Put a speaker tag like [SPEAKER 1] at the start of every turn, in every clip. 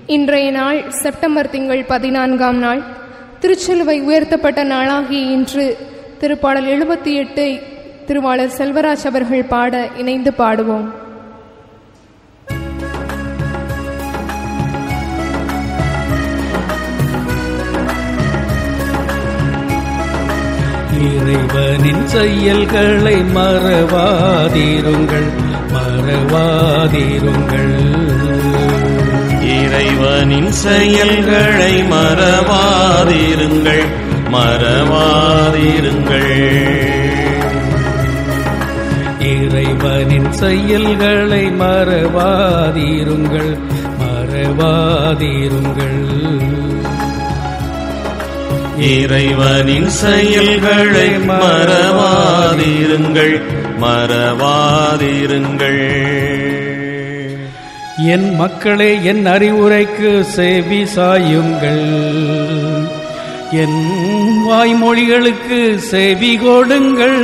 [SPEAKER 1] இன்றைய நாள் செப்டம்பர் திங்கள் பதினான்காம் நாள் திருச்சிலுவை உயர்த்தப்பட்ட நாளாகிய இன்று திருப்பாடல் எழுபத்தி எட்டு திருவாளர் செல்வராஜ் அவர்கள் பாட இணைந்து பாடுவோம்
[SPEAKER 2] இறைவனின் செயல்களை மறவாதீருங்கள் மறவாதீருங்கள்
[SPEAKER 3] இறைவனின் செயல்களை மறவாதிருங்கள் மறவாதிருங்கள்
[SPEAKER 2] இறைவனின் செயல்களை மறவாதீருங்கள் மறவாதீருங்கள்
[SPEAKER 3] இறைவனின் செயல்களை மறவாதிருங்கள் மறவாதிருங்கள்
[SPEAKER 2] என் மக்களே என் அறிவுரைக்கு செவி சாயுங்கள் என் வாய்மொழிகளுக்கு செவி கொடுங்கள்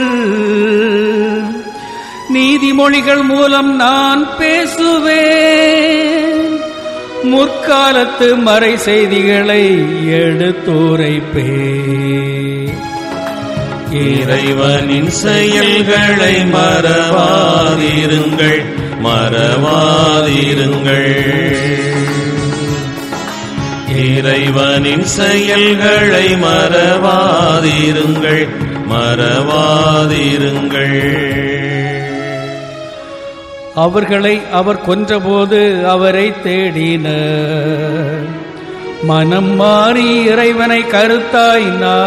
[SPEAKER 2] நீதிமொழிகள் மூலம் நான் பேசுவேன் முற்காலத்து மறை செய்திகளை எடுத்துரைப்பேன்
[SPEAKER 3] இறைவனின் செயல்களை மறவாதிருங்கள் மறவாதிருங்கள் இறைவனின் செயல்களை மறவாதிருங்கள் மறவாதிருங்கள்
[SPEAKER 2] அவர்களை அவர் கொன்றபோது அவரை தேடினர் மனம் மாறி இறைவனை கருத்தாய்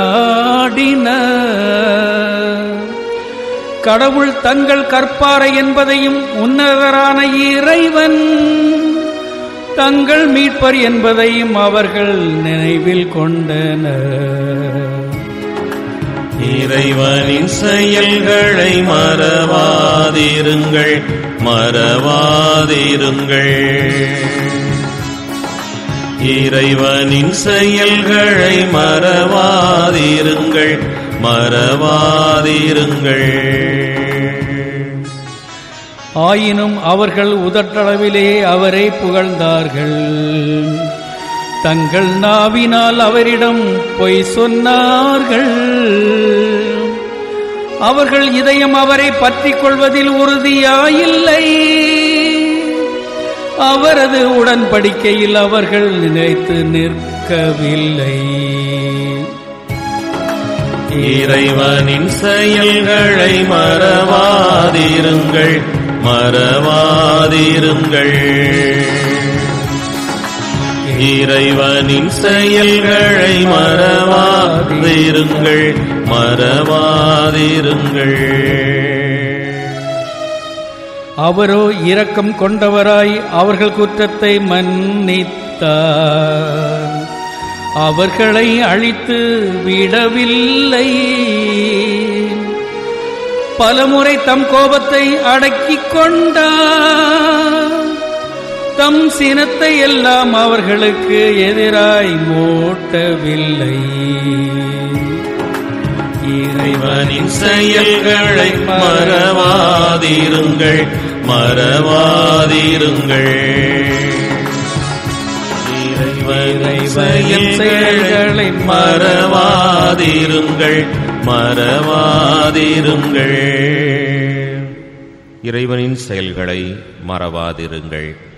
[SPEAKER 2] நாடினர் கடவுள் தங்கள் கற்பாரை என்பதையும் உன்னதரான இறைவன் தங்கள் மீட்பர் என்பதையும் அவர்கள் நினைவில் கொண்டனர்
[SPEAKER 3] இறைவனின் செயல்களை மறவாதிருங்கள் மறவாதிருங்கள் இறைவனின் செயல்களை மறவாதிருங்கள் மறவாதிருங்கள்
[SPEAKER 2] ஆயினும் அவர்கள் உதட்டளவிலே அவரை புகழ்ந்தார்கள் தங்கள் நாவினால் அவரிடம் பொய் சொன்னார்கள் அவர்கள் இதயம் அவரை பற்றிக் கொள்வதில் உறுதியாயில்லை அவரது உடன்படிக்கையில் அவர்கள் நினைத்து நிற்கவில்லை
[SPEAKER 3] இறைவனின் செயல்களை மறவாதிருங்கள் மறவாதிருங்கள் இறைவனின் செயல்களை மறவாதிருங்கள் மறவாதிருங்கள்
[SPEAKER 2] அவரோ இரக்கம் கொண்டவராய் அவர்கள் குற்றத்தை மன்னித்தார் அவர்களை அழித்து விடவில்லை பலமுறை தம் கோபத்தை அடக்கிக் கொண்டார் தம் சினத்தை எல்லாம் அவர்களுக்கு எதிராய் மூட்டவில்லை
[SPEAKER 3] இறைவனின் செயல்களை மறவாதிருங்கள் மறவாதிருங்கள் இறைவனின் செயல்களை மறவாதிருங்கள் மறவாதிருங்கள் இறைவனின் செயல்களை மறவாதிருங்கள்